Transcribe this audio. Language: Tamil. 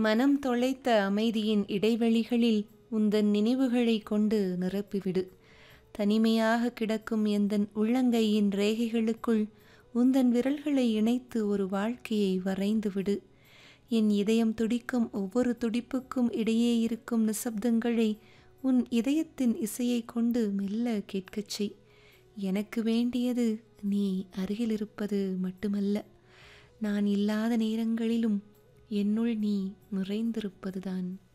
மனம் தொலைத்த அமைதியின் இடைவெளிகளில் உந்தன் நினைவுகளைக் கொண்டு நிரப்பிவிடு தனிமையாக கிடக்கும் எந்தன் உள்ளங்கையின் ரேகைகளுக்குள் உந்தன் விரல்களை இணைத்து ஒரு வாழ்க்கையை வரைந்து விடு என் இதயம் துடிக்கும் ஒவ்வொரு துடிப்புக்கும் இடையே இருக்கும் நிசப்தங்களை உன் இதயத்தின் இசையைக் கொண்டு மெல்ல கேட்கச் செய் எனக்கு வேண்டியது நீ அருகில் இருப்பது மட்டுமல்ல நான் இல்லாத நேரங்களிலும் என்னுள் நீ நிறைந்திருப்பதுதான்